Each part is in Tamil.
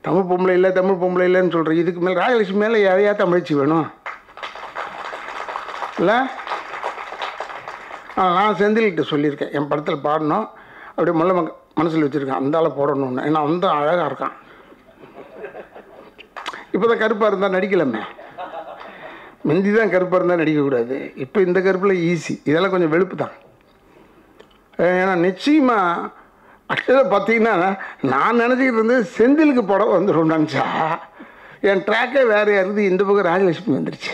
தமிழ் பொம்பளை இல்லை தமிழ் பொம்பளை இல்லைன்னு சொல்கிறேன் இதுக்கு மேலே ராஜலட்சுமி மேலே யாரையா தமிழ்ச்சி வேணும் இல்லை ஆ, நான் செந்தில்கிட்ட சொல்லியிருக்கேன் என் படத்தில் பாடணும் அப்படியே முல்லை மக மனசில் வச்சுருக்கேன் அந்த ஆளை போடணும்னு ஏன்னா அந்த அழகாக இருக்கான் இப்போ தான் கருப்பாக இருந்தால் நடிக்கலாமே முந்தி தான் கருப்பாக இருந்தால் நடிக்கக்கூடாது இப்போ இந்த கருப்பில் ஈஸி இதெல்லாம் கொஞ்சம் வெளுப்பு தான் ஏன்னா நிச்சயமாக அடுத்தது பார்த்தீங்கன்னா நான் நினச்சிக்கிட்டு இருந்தது செந்திலுக்கு படம் வந்துடும் நினச்சா என் ட்ராக்கே வேறு யாருது இந்த பக்கம் ராஜலட்சுமி வந்துருச்சு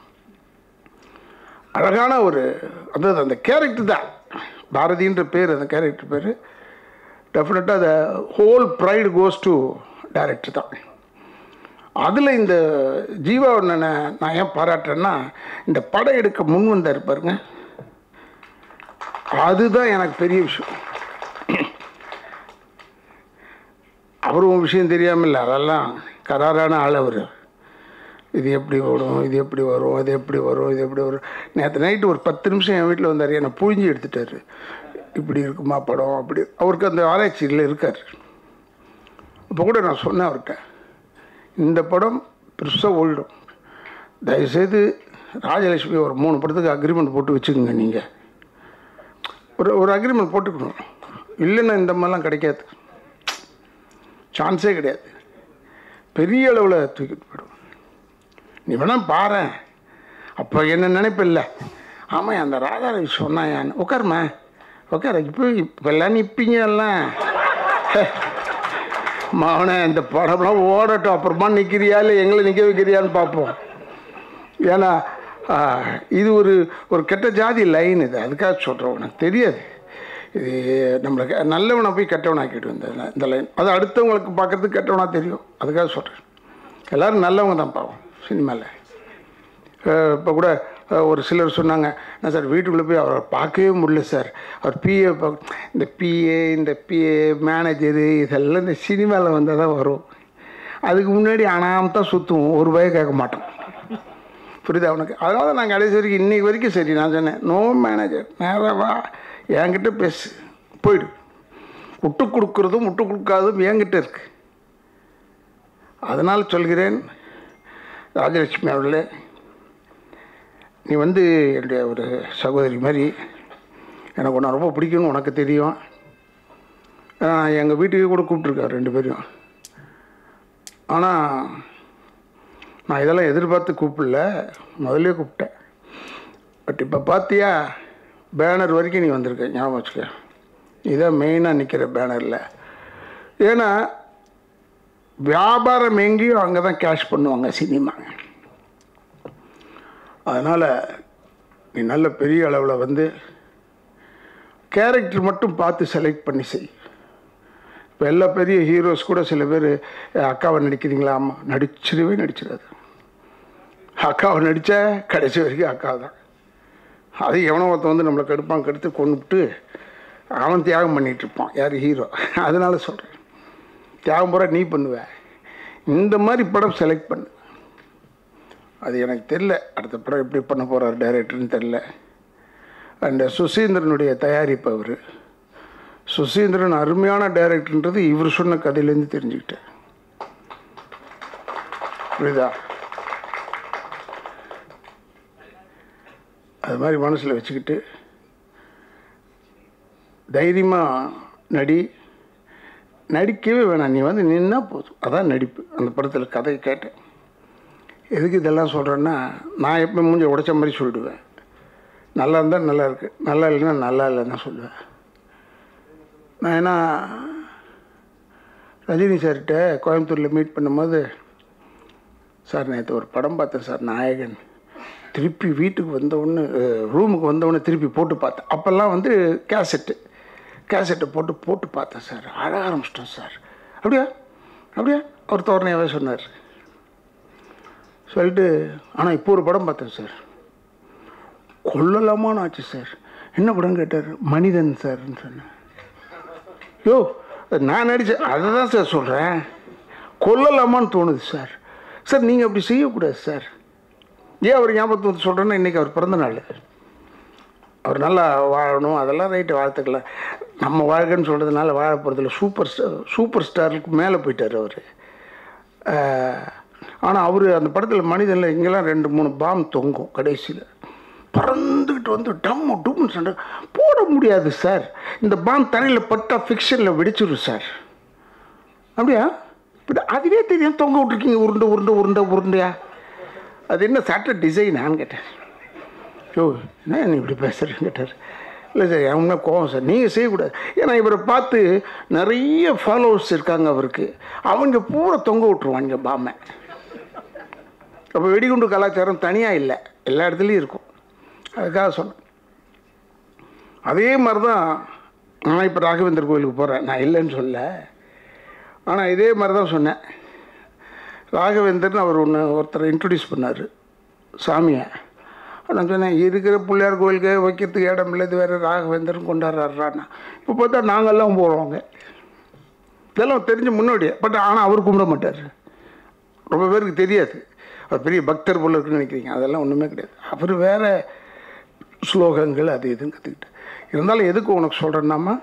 அழகான ஒரு அதாவது அந்த கேரக்டர் தான் பாரதின்ற பேர் அந்த கேரக்டர் பேர் டெஃபினட்டாக அந்த whole pride goes to director தான் அதில் இந்த ஜீவா நான் நான் ஏன் பாராட்டுறேன்னா இந்த படம் எடுக்க முன் வந்தார் பாருங்க அதுதான் எனக்கு பெரிய விஷயம் அவரும் விஷயம் தெரியாமல் இல்லை அதெல்லாம் கராரான ஆள் அவர் இது எப்படி வரும் இது எப்படி வரும் இது எப்படி வரும் இது எப்படி வரும் நேற்று நைட்டு ஒரு பத்து நிமிஷம் என் வீட்டில் வந்தார் என்னை புழிஞ்சு எடுத்துட்டாரு இப்படி இருக்குமா படம் அப்படி அவருக்கு அந்த ஆராய்ச்சியில் இருக்கார் இப்போ கூட நான் சொன்னேன் அவர்கிட்ட இந்த படம் பெருசாக ஓடிடும் தயவுசெய்து ராஜலட்சுமி ஒரு மூணு படத்துக்கு அக்ரிமெண்ட் போட்டு வச்சுக்கோங்க நீங்கள் ஒரு ஒரு அக்ரிமெண்ட் போட்டுக்கணும் இல்லைன்னா இந்த மாதிரிலாம் கிடைக்காது சான்ஸே கிடையாது பெரிய அளவில் தூக்கிட்டு போயிடும் நீ வேணா பாரு அப்போ என்ன நினைப்பில்ல ஆமாம் அந்த ராதாரவி சொன்னான் உட்காருமா உட்கார இப்போ இப்போல்லாம் நிற்பீங்க எல்லாம் மகனே இந்த படம்லாம் ஓடட்டும் அப்புறமா நிற்கிறியா இல்லை எங்களை நிற்க வைக்கிறியான்னு பார்ப்போம் ஏன்னா ஆ, இது ஒரு ஒரு கெட்ட ஜாதி லைன் இது அதுக்காக சொல்கிறேன் உனக்கு தெரியாது இது நம்மளுக்கு நல்லவனை போய் கெட்டவனாக்கிட்டு வந்தது இந்த லைன் அது அடுத்தவங்களுக்கு பார்க்கறதுக்கு கெட்டவனா தெரியும் அதுக்காக சொல்கிறேன் எல்லோரும் நல்லவங்க தான் பாவம் சினிமாவில் இப்போ கூட அஹ், ஒரு சிலர் சொன்னாங்க என்ன சார் வீட்டுக்குள்ளே போய் அவரை பார்க்கவே முடியல சார் அவர் பிஏ இந்த பிஏ இந்த பிஏ மேனேஜரு இதெல்லாம் இந்த சினிமாவில் வந்தால் தான் வரும் அதுக்கு முன்னாடி அனாம தான் சுற்றுவோம் ஒரு ரூபாயை கேட்க மாட்டோம் புரியுதா உனக்கு அதனால தான் நான் கடைசி வரைக்கும் இன்னைக்கு வரைக்கும் சரி நான் சொன்னேன் நோ மேனேஜர் நேராக வா என்கிட்ட பேசு போயிடு விட்டு கொடுக்குறதும் விட்டு கொடுக்காததும் என்கிட்ட இருக்கு அதனால் சொல்கிறேன் ராஜலட்சுமி அவர்களே நீ வந்து என்னுடைய ஒரு சகோதரி மாதிரி எனக்கு உன்னை ரொம்ப பிடிக்கும்னு உனக்கு தெரியும் நான் எங்கள் வீட்டுக்கு கூட கூப்பிட்ருக்கேன் ரெண்டு பேரையும் ஆனால் நான் இதெல்லாம் எதிர்பார்த்து கூப்பிடல முதல்ல கூப்பிட்டேன் பட் இப்போ பார்த்தியா பேனர் வரைக்கும் நீ வந்திருக்க ஞாபகம் வச்சுக்க இதான் மெயினாக நிற்கிற பேனரில் ஏன்னா வியாபாரம் எங்கேயும் அங்கே தான் கேஷ் பண்ணுவாங்க சினிமா அதனால் நீ நல்ல பெரிய அளவில் வந்து கேரக்டர் மட்டும் பார்த்து செலக்ட் பண்ணி செய் இப்போ எல்லா பெரிய ஹீரோஸ் கூட சில பேர் அக்காவை நடிக்கிறீங்களா ஆமாம் நடிச்சிடவே நடிச்சிடாது அக்காவை நடித்தா கடைசி வரைக்கும் அக்கா தான் அது எவனோ ஒருத்தன் வந்து நம்மளை கெடுப்பான் கெடுத்து கொண்டுவிட்டு அவன் தியாகம் பண்ணிட்டு இருப்பான் யார் ஹீரோ அதனால சொல்கிறேன் தியாகம் பூரா நீ பண்ணுவ இந்த மாதிரி படம் செலக்ட் பண்ணு அது எனக்கு தெரில அடுத்த படம் எப்படி பண்ண போகிறார் டைரக்டர்னு தெரில அண்ட் சுசீந்திரனுடைய தயாரிப்பு அவர் சுசீந்திரன் அருமையான டைரக்டர்ன்றது இவர் சொன்ன கதையிலேருந்து தெரிஞ்சுக்கிட்டேன் புரியுதா அது மாதிரி மனசில் வச்சுக்கிட்டு தைரியமாக நடி நடிக்கவே வேணாம் நீ வந்து நின்னா போதும் அதான் நடிப்பு அந்த படத்தில் கதை கேட்டேன் எதுக்கு இதெல்லாம் சொல்கிறேன்னா நான் எப்போ மூஞ்சி உடைச்ச மாதிரி சொல்லிடுவேன் நல்லா இருந்தால் நல்லா இருக்கு நல்லா இல்லைன்னா நல்லா இல்லைன்னு தான் சொல்லுவேன் நான் ஏன்னா ரஜினி சார்கிட்ட கோயம்புத்தூரில் மீட் பண்ணும்போது சார் நேற்று ஒரு படம் பார்த்தேன் சார் நாயகன் திருப்பி வீட்டுக்கு வந்தவுடனே ரூமுக்கு வந்தவுடனே திருப்பி போட்டு பார்த்தேன் அப்போல்லாம் வந்து கேசட்டு கேசட்டை போட்டு போட்டு பார்த்தேன் சார் அழ ஆரம்பிச்சிட்டோம் சார் அப்படியா அப்படியா அவர் தோரணையாகவே சொன்னார் சொல்லிட்டு ஆனால் இப்போ ஒரு படம் பார்த்தேன் சார் கொல்லலாமான்னு ஆச்சு சார் என்ன படம் கேட்டார் மனிதன் சார்ன்னு சொன்னேன் யோ நான் நடித்தேன் அதை தான் சார் சொல்கிறேன் கொல்லலாமான்னு தோணுது சார் சார் நீங்கள் அப்படி செய்யக்கூடாது சார் ஏன் அவர் ஞாபகத்தை வந்து சொல்கிறேன்னா இன்றைக்கி அவர் பிறந்த நாள் அவர் நல்லா வாழணும் அதெல்லாம் ரைட்டு வாழ்த்துக்கலாம் நம்ம வாழ்க்கைன்னு சொல்கிறதுனால வாழ போகிறதில்ல சூப்பர் ஸ்டார் சூப்பர் ஸ்டாருக்கு மேலே போயிட்டார் அவர் ஆனால் அவர் அந்த படத்தில் மனிதனில் இங்கெல்லாம் ரெண்டு மூணு பாம் தொங்கும் கடைசியில் பறந்துக்கிட்டு வந்து டம்மு டும்னு சண்டை போட முடியாது சார் இந்த பாம் தரையில் பட்டா ஃபிக்ஷனில் வெடிச்சிடும் சார் அப்படியா இப்படி அதுவே தெரியும் தொங்க விட்ருக்கீங்க உருண்டை உருண்டை உருண்டை உருண்டையா அது என்ன சட்ட டிசைனான்னு கேட்டேன் யோ என்ன நீ இப்படி பேசுகிறேன்னு கேட்டார் இல்லை சார் அவங்க கோவம் சார் நீங்கள் செய்யக்கூடாது ஏன்னா இவரை பார்த்து நிறைய ஃபாலோவர்ஸ் இருக்காங்க அவருக்கு அவங்க பூரா தொங்க விட்ருவாங்க பாமை அப்போ வெடிகுண்டு கலாச்சாரம் தனியாக இல்லை எல்லா இடத்துலையும் இருக்கும் அதுக்காக சொன்னேன் அதே மாதிரி தான் நான் இப்போ ராகவேந்தர் கோயிலுக்கு போகிறேன் நான் இல்லைன்னு சொல்ல ஆனால் இதே மாதிரி தான் சொன்னேன் ராகவேந்தர்னு அவர் ஒன்று ஒருத்தரை இன்ட்ரடியூஸ் பண்ணார் சாமியை நான் சொன்னேன் இருக்கிற பிள்ளையார் கோயிலுக்கு வைக்கிறதுக்கு இடம் இல்லை இது வேறு ராகவேந்தர்னு கொண்டாடுறாருன்னா இப்போ பார்த்தா நாங்கள்லாம் போகிறோங்க இதெல்லாம் தெரிஞ்ச முன்னாடியே பட் ஆனால் அவர் கும்பிட மாட்டார் ரொம்ப பேருக்கு தெரியாது அவர் பெரிய பக்தர் போல இருக்குன்னு நினைக்கிறீங்க அதெல்லாம் ஒன்றுமே கிடையாது அவர் வேறு ஸ்லோகங்கள் அது இதுன்னு கற்றுக்கிட்டு இருந்தாலும் எதுக்கு உனக்கு சொல்கிறேன்னாமா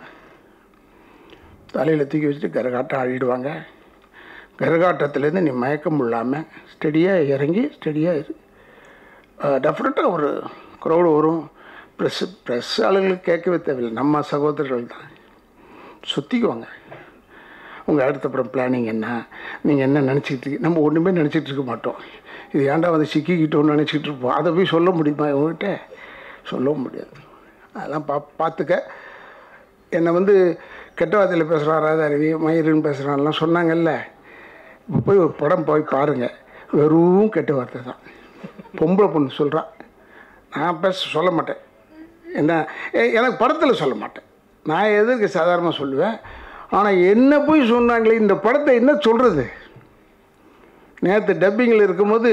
தலையில் தூக்கி வச்சுட்டு கரகாட்டம் ஆடிடுவாங்க கரகாட்டத்துலேருந்து நீ மயக்கம் இல்லாமல் ஸ்டெடியாக இறங்கி ஸ்டெடியாக இரு டெஃபினட்டாக ஒரு க்ரௌடு வரும் ப்ரெஸ் ப்ரெஸ் ஆளுங்களுக்கு கேட்கவே தேவையில்லை நம்ம சகோதரர்கள் தான் சுற்றிக்குவாங்க உங்கள் அடுத்த படம் பிளானிங் என்ன நீங்கள் என்ன நினச்சிக்கிட்டு இருக்கீங்க நம்ம ஒன்றுமே நினச்சிட்டு இருக்க மாட்டோம் இது ஏன்டா வந்து சிக்கிக்கிட்டோம்னு நினச்சிக்கிட்டு இருப்போம் அதை போய் சொல்ல முடியுமா இவங்ககிட்ட சொல்லவும் முடியாது அதெல்லாம் பா பார்த்துக்க என்னை வந்து கெட்ட வார்த்தையில் பேசுகிறான் ராதாரவி மயிருன்னு பேசுகிறான்லாம் சொன்னாங்கல்ல இப்போ போய் ஒரு படம் போய் பாருங்கள் வெறும் கெட்ட வார்த்தை தான் பொம்பளை பொண்ணு சொல்கிறான் நான் பேச சொல்ல மாட்டேன் என்ன எ- எனக்கு படத்தில் சொல்ல மாட்டேன் நான் எதற்கு சாதாரணமாக சொல்லுவேன் ஆனால் என்ன போய் சொன்னாங்களே இந்த படத்தை என்ன சொல்கிறது நேற்று டப்பிங்கில் இருக்கும்போது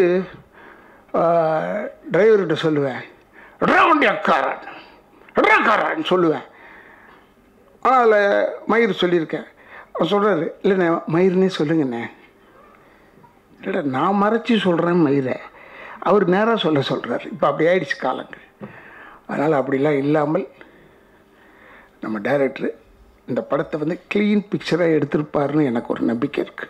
டிரைவர்கிட்ட சொல்லுவேன் ரவுண்டியக்காரன் ரக்காரன் சொல்லுவேன் ஆனால் அதில் மயிர் சொல்லியிருக்கேன் அவர் சொல்கிறாரு இல்லைண்ணே மயிர்னே சொல்லுங்கண்ணே இல்லைடா நான் மறைச்சி சொல்கிறேன் மயிரை அவர் நேராக சொல்ல சொல்கிறார் இப்போ அப்படி ஆயிடுச்சு காலங்கள் அதனால் அப்படிலாம் இல்லாமல் நம்ம டைரக்டர் இந்த படத்தை வந்து க்ளீன் பிக்சராக எடுத்திருப்பாருன்னு எனக்கு ஒரு நம்பிக்கை இருக்குது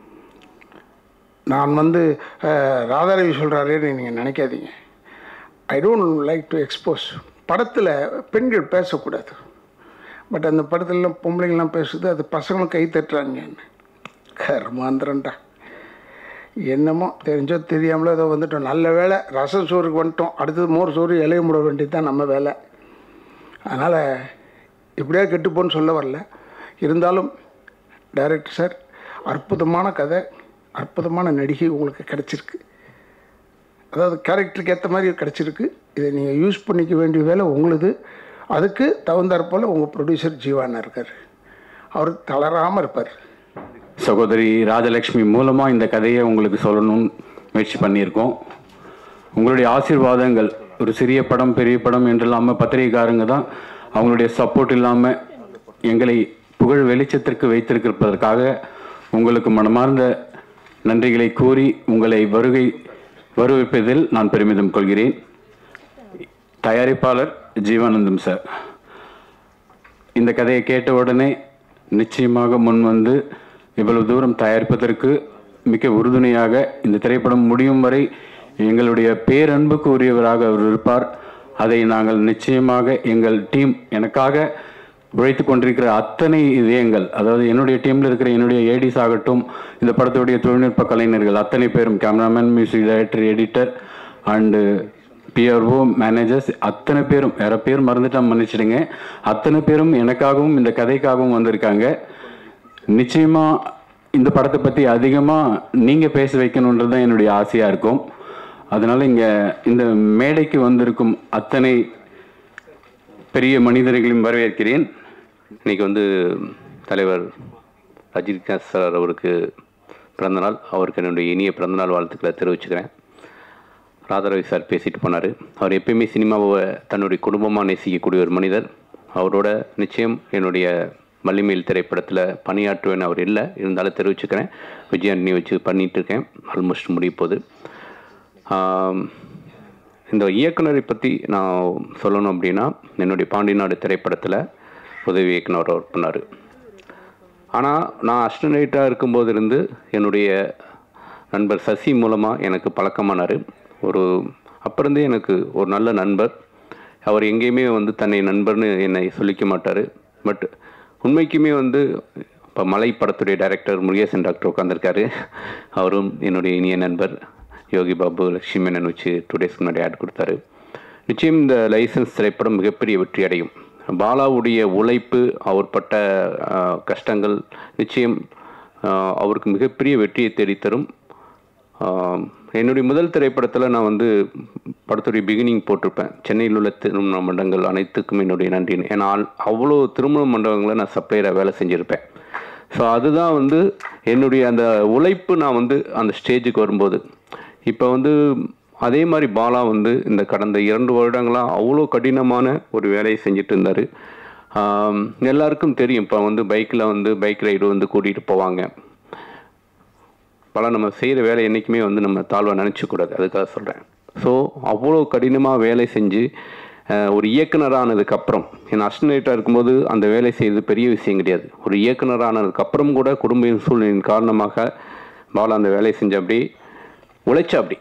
நான் வந்து அஹ், ராதாரவி சொல்கிறாரேன்னு நீங்கள் நினைக்காதீங்க I don't like to expose படத்தில் பெண்கள் பேசக்கூடாது பட் அந்த படத்துலலாம் பொம்பளைங்கள்லாம் பேசுது அது பசங்களும் கை தட்டுறாங்க கர்மாந்திரன்டா என்னமோ தெரிஞ்சோ தெரியாமலோ ஏதோ வந்துட்டோம் நல்ல வேலை ரசம் சோறுக்கு வந்துட்டோம் அடுத்தது மோர் சோறு இலைய முட வேண்டியது தான் நம்ம வேலை அதனால் இப்படியே கெட்டுப்போன்னு சொல்ல வரல இருந்தாலும் டைரக்டர் சார் அற்புதமான கதை அற்புதமான நடிகை உங்களுக்கு கிடச்சிருக்கு அதாவது கேரக்டருக்கு ஏற்ற மாதிரி கிடச்சிருக்கு இதை நீங்கள் யூஸ் பண்ணிக்க வேண்டிய வேலை உங்களுது அதுக்கு தகுந்தாற்போல் உங்கள் ப்ரொடியூசர் ஜீவானா இருக்கார் அவர் தளராமல் இருப்பார் சகோதரி ராஜலக்ஷ்மி மூலமாக இந்த கதையை உங்களுக்கு சொல்லணும்னு முயற்சி பண்ணியிருக்கோம் உங்களுடைய ஆசீர்வாதங்கள் ஒரு சிறிய படம் பெரிய படம் என்று இல்லாமல் பத்திரிகைக்காரங்க தான் அவங்களுடைய சப்போர்ட் இல்லாமல் எங்களை புகழ் வெளிச்சத்திற்கு வைத்திருப்பதற்காக உங்களுக்கு மனமார்ந்த நன்றிகளை கூறி உங்களை வருகை வருவிப்பதில் நான் பெருமிதம் கொள்கிறேன் தயாரிப்பாளர் ஜீவானந்தம் சார் இந்த கதையை கேட்ட உடனே நிச்சயமாக முன் வந்து இவ்வளவு தூரம் தயாரிப்பதற்கு மிக உறுதுணையாக இந்த திரைப்படம் முடியும் வரை எங்களுடைய பேரன்புக்கு உரியவராக அவர் இருப்பார் அதை நாங்கள் நிச்சயமாக எங்கள் டீம் எனக்காக உழைத்து கொண்டிருக்கிற அத்தனை இதயங்கள் அதாவது என்னுடைய டீமில் இருக்கிற என்னுடைய ஏடிஸ் ஆகட்டும் இந்த படத்துடைய தொழில்நுட்ப கலைஞர்கள் அத்தனை பேரும் cameraman music director editor and PRO managers அத்தனை பேரும் வேற பேர் மறந்துட்டா மன்னிச்சிடுங்க அத்தனை பேரும் எனக்காகவும் இந்த கதைக்காகவும் வந்திருக்காங்க நிச்சயமா இந்த படத்தை பத்தி அதிகமா நீங்க பேச வைக்கணுன்றது தான் என்னுடைய ஆசையா இருக்கும் அதனால இங்க இந்த மேடைக்கு வந்திருக்கும் அத்தனை பெரிய மனிதர்களையும் வரவேற்கிறேன் இன்னைக்கு வந்து தலைவர் ரஜினிகாந்த் சார் அவருக்கு பிறந்தநாள் அவருக்கு என்னுடைய இனிய பிறந்தநாள் வாழ்த்துக்களை தெரிவிச்சுக்கிறேன் ராதாரவி சார் பேசிட்டு போனார் அவர் எப்பயுமே சினிமாவை தன்னுடைய குடும்பமாக நேசிக்கக்கூடிய ஒரு மனிதர் அவரோட நிச்சயம் என்னுடைய வள்ளிமேல் திரைப்படத்தில் பணியாற்றுவேன் அவர் இல்லை இருந்தாலும் தெரிவிச்சுக்கிறேன் விஜயாண்டனி வச்சு பண்ணிட்டு இருக்கேன் ஆல்மோஸ்ட் முடிய போகுது ஆம், இந்த இயக்குனரை பற்றி நான் சொல்லணும் அப்படின்னா என்னுடைய பாண்டியநாடு திரைப்படத்தில் உதவி இயக்குனர் ஒர்க் பண்ணார் ஆனால் நான் அஸ்டன்டேட்டாக இருக்கும்போது இருந்து என்னுடைய நண்பர் சசி மூலமாக எனக்கு பழக்கமானார் ஒரு அப்போருந்தே எனக்கு ஒரு நல்ல நண்பர் அவர் எங்கேயுமே வந்து தன்னை நண்பர்னு என்னை சொல்லிக்க மாட்டார் பட் உண்மைக்குமே வந்து இப்போ மலை படத்துடைய டைரக்டர் முருகேசன் டாக்டர் உட்காந்துருக்காரு அவரும் என்னுடைய இனிய நண்பர் யோகி பாபு லட்சுமி மேனன் வச்சு டூ டேஸ்க்கு முன்னாடி ஆட் கொடுத்தாரு நிச்சயம் இந்த லைசன்ஸ் திரைப்படம் மிகப்பெரிய வெற்றி அடையும் பாலாவுடைய உழைப்பு அவர் பட்ட ஆஹ், கஷ்டங்கள் நிச்சயம் ஆஹ், அவருக்கு மிகப்பெரிய வெற்றியை தேடித்தரும் ஆஹ், என்னுடைய முதல் திரைப்படத்தில் நான் வந்து படத்துடைய பிகினிங் போட்டிருப்பேன் சென்னையில் உள்ள திருமண மண்டபங்கள் அனைத்துக்கும் என்னுடைய நன்றின்னு ஏன்னா ஆல்- அவ்வளோ திருமண மண்டபங்களை நான் சப்ளையராக வேலை செஞ்சுருப்பேன் ஸோ அதுதான் வந்து என்னுடைய அந்த உழைப்பு நான் வந்து அந்த ஸ்டேஜுக்கு வரும்போது இப்போ வந்து அதே மாதிரி பாலா வந்து இந்த கடந்த இரண்டு வருடங்களாக அவ்வளோ கடினமான ஒரு வேலையை செஞ்சுட்டு இருந்தார் எல்லாருக்கும் தெரியும் இப்போ வந்து பைக்கில் வந்து பைக் ரைடு வந்து கூட்டிகிட்டு போவாங்க பல நம்ம செய்கிற வேலை என்றைக்குமே வந்து நம்ம தாழ்வாக நினச்சக்கூடாது அதுக்காக சொல்கிறேன் ஸோ அவ்வளோ கடினமாக வேலை செஞ்சு அஹ், ஒரு இயக்குனரானதுக்கப்புறம் என் அஸ்டனேட்டாக இருக்கும்போது அந்த வேலை செய்வது பெரிய விஷயம் கிடையாது ஒரு இயக்குனரானதுக்கப்புறம் கூட குடும்ப சூழ்நிலையின் காரணமாக பாலா அந்த வேலையை செஞ்ச அப்படி உழைச்ச அப்படி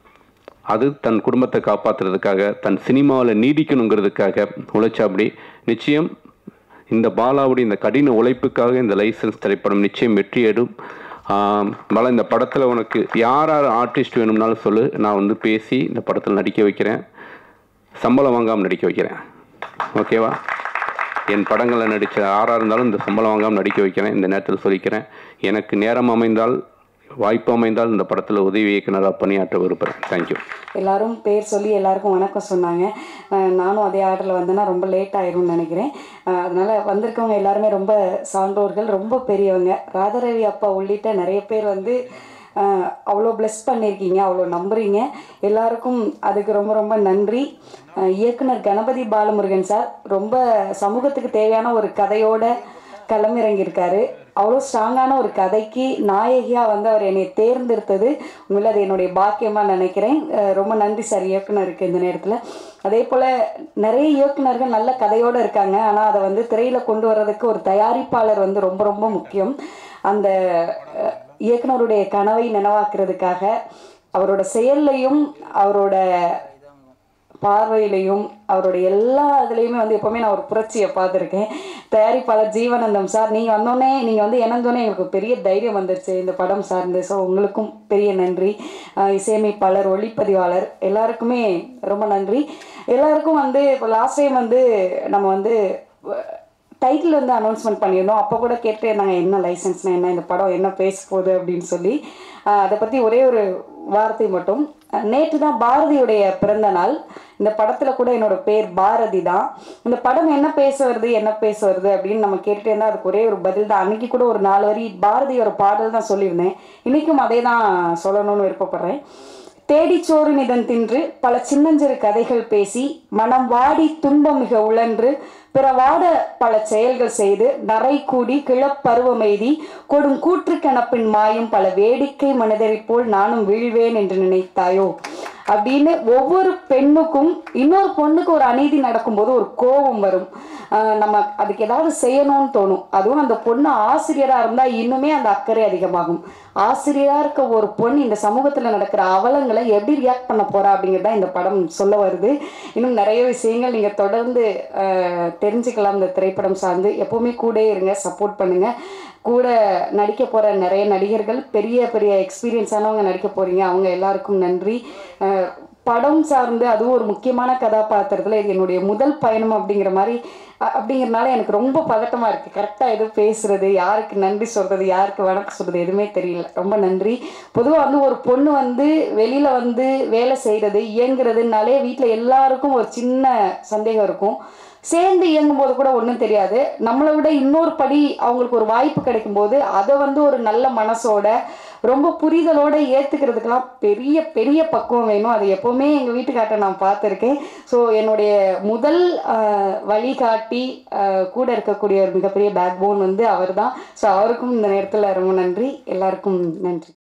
அது தன் குடும்பத்தை காப்பாற்றுறதுக்காக தன் சினிமாவில் நீடிக்கணுங்கிறதுக்காக உழைச்ச அப்படி நிச்சயம் இந்த பாலாவுடைய இந்த கடின உழைப்புக்காக இந்த லைசன்ஸ் திரைப்படம் நிச்சயம் வெற்றியடும் ஆம், பாலா இந்த படத்தில் உனக்கு யார் யார் ஆர்டிஸ்ட் வேணும்னாலும் சொல்லு நான் வந்து பேசி இந்த படத்தில் நடிக்க வைக்கிறேன் சம்பளம் வாங்காமல் நடிக்க வைக்கிறேன் ஓகேவா என் படங்களில் நடித்த யாராக இருந்தாலும் இந்த சம்பளம் வாங்காமல் நடிக்க வைக்கிறேன் இந்த நேரத்தில் சொல்லிக்கிறேன் எனக்கு நேரம் அமைந்தால் வாய்ப்பு அமைந்தால் இந்த படத்தில் உதவி இயக்குனராக பணியாற்ற விரும்புகிறேன் தேங்க்யூ எல்லாரும் பேர் சொல்லி எல்லாருக்கும் வணக்கம் சொன்னாங்க அஹ் நானும் அதே ஆர்டரில் வந்தேன்னா ரொம்ப லேட் ஆயிரும்னு நினைக்கிறேன் அஹ் அதனால வந்திருக்கவங்க எல்லாருமே ரொம்ப சான்றோர்கள் ரொம்ப பெரியவங்க ராதாரவி அப்பா உள்ளிட்ட நிறைய பேர் வந்து அஹ் அவ்வளோ ப்ளெஸ் பண்ணியிருக்கீங்க அவ்வளோ நம்புறீங்க எல்லாருக்கும் அதுக்கு ரொம்ப ரொம்ப நன்றி அஹ் இயக்குனர் கணபதி பாலமுருகன் சார் ரொம்ப சமூகத்துக்கு தேவையான ஒரு கதையோட களமிறங்கியிருக்காரு அவ்வளோ ஸ்ட்ராங்கான ஒரு கதைக்கு நாயகியாக வந்து அவர் என்னை தேர்ந்தெடுத்தது உண்மையில அது என்னுடைய பாக்கியமாக நினைக்கிறேன் அஹ் ரொம்ப நன்றி சார் இயக்குனருக்கு இந்த நேரத்தில் அதே போல் நிறைய இயக்குனர்கள் நல்ல கதையோடு இருக்காங்க ஆனால் அதை வந்து திரையில் கொண்டு வர்றதுக்கு ஒரு தயாரிப்பாளர் வந்து ரொம்ப ரொம்ப முக்கியம் அந்த அஹ், இயக்குனருடைய கனவை நினைவாக்குறதுக்காக அவரோட செயல்லையும் அவரோட பார்வையிலையும் அவருடைய எல்லா இதுலேயுமே வந்து எப்போவுமே நான் ஒரு புரட்சியை பார்த்துருக்கேன் தயாரிப்பாளர் ஜீவனந்தம் சார் நீங்கள் வந்தோடனே நீங்கள் வந்து இணைந்தோடனே எங்களுக்கு பெரிய தைரியம் வந்துருச்சு இந்த படம் சார்ந்து ஸோ உங்களுக்கும் பெரிய நன்றி அஹ் இசையமைப்பாளர் ஒளிப்பதிவாளர் எல்லாருக்குமே ரொம்ப நன்றி எல்லாருக்கும் வந்து இப்போ லாஸ்ட் டைம் வந்து நம்ம வந்து டைட்டில் வந்து அனௌன்ஸ்மெண்ட் பண்ணியிருந்தோம் அப்போ கூட கேட்டு இருந்தாங்க என்ன லைசன்ஸ்னா என்ன இந்த படம் என்ன பேச போகுது அப்படின்னு சொல்லி ஆஹ் அதை பற்றி ஒரே ஒரு வார்த்தை மட்டும் நேற்று தான் பாரதியுடைய பிறந்த நாள் இந்த படத்தில் கூட என்னோட பேர் பாரதி தான் இந்த படம் என்ன பேச வருது என்ன பேச வருது அப்படின்னு நம்ம கேட்டுட்டே இருந்தால் அதுக்கு ஒரே ஒரு பதில் தான் அன்னைக்கு கூட ஒரு நாலு வரி பாரதியோட பாடல் தான் சொல்லியிருந்தேன் இன்றைக்கும் அதே தான் சொல்லணும்னு விருப்பப்படுறேன் தேடிச்சோறு நிதன் தின்று பல சின்னஞ்சிறு கதைகள் பேசி மனம் வாடி துன்பம் மிக உழன்று பிற வாட பல செயல்கள் செய்து நரை கூடி கிளப்பருவமெய்தி கொடும் கூற்று கணப்பின் மாயும் பல வேடிக்கை மனிதரைப் போல் நானும் வீழ்வேன் என்று நினைத்தாயோ அப்படின்னு ஒவ்வொரு பெண்ணுக்கும் இன்னொரு பொண்ணுக்கு ஒரு அநீதி நடக்கும்போது ஒரு கோபம் வரும் ஆஹ் நம்ம அதுக்கு ஏதாவது செய்யணும்னு தோணும் அதுவும் அந்த பொண்ணு ஆசிரியராக இருந்தால் இன்னுமே அந்த அக்கறை அதிகமாகும் ஆசிரியராக இருக்க ஒரு பொண்ணு இந்த சமூகத்தில் நடக்கிற அவலங்களை எப்படி ரியாக்ட் பண்ண போறா அப்படிங்கிறது தான் இந்த படம் சொல்ல வருது இன்னும் நிறைய விஷயங்கள் நீங்கள் தொடர்ந்து ஆஹ் தெரிஞ்சுக்கலாம் இந்த திரைப்படம் சார்ந்து எப்போவுமே கூட இருங்க சப்போர்ட் பண்ணுங்க கூட நடிக்க போகிற நிறைய நடிகர்கள் பெரிய பெரிய எக்ஸ்பீரியன்ஸானவங்க நடிக்க போகிறீங்க அவங்க எல்லாருக்கும் நன்றி அஹ் படம் சார்ந்து அதுவும் ஒரு முக்கியமான கதாபாத்திரத்தில் இது என்னுடைய முதல் பயணம் அப்படிங்கிற மாதிரி அ- அப்படிங்கிறனால எனக்கு ரொம்ப பதட்டமாக இருக்குது கரெக்டாக எதுவும் பேசுறது யாருக்கு நன்றி சொல்கிறது யாருக்கு வணக்கம் சொல்கிறது எதுவுமே தெரியல ரொம்ப நன்றி பொதுவாக வந்து ஒரு பொண்ணு வந்து வெளியில் வந்து வேலை செய்கிறது இயங்குறதுனாலே வீட்டில் எல்லாருக்கும் ஒரு சின்ன சந்தேகம் இருக்கும் சேர்ந்து இயங்கும் போது கூட ஒன்றும் தெரியாது நம்மளை விட இன்னொரு படி அவங்களுக்கு ஒரு வாய்ப்பு கிடைக்கும்போது அதை வந்து ஒரு நல்ல மனசோட ரொம்ப புரிதலோட ஏற்றுக்கிறதுக்கெல்லாம் பெரிய பெரிய பக்குவம் வேணும் அது எப்போவுமே எங்கள் வீட்டுக்கார்ட்ட நான் பார்த்துருக்கேன் ஸோ என்னுடைய முதல் ஆஹ், வழிகாட்டி ஆஹ், கூட இருக்கக்கூடிய ஒரு மிகப்பெரிய பேக் போன் வந்து அவர் தான் ஸோ அவருக்கும் இந்த நேரத்தில் ரொம்ப நன்றி எல்லாருக்கும் நன்றி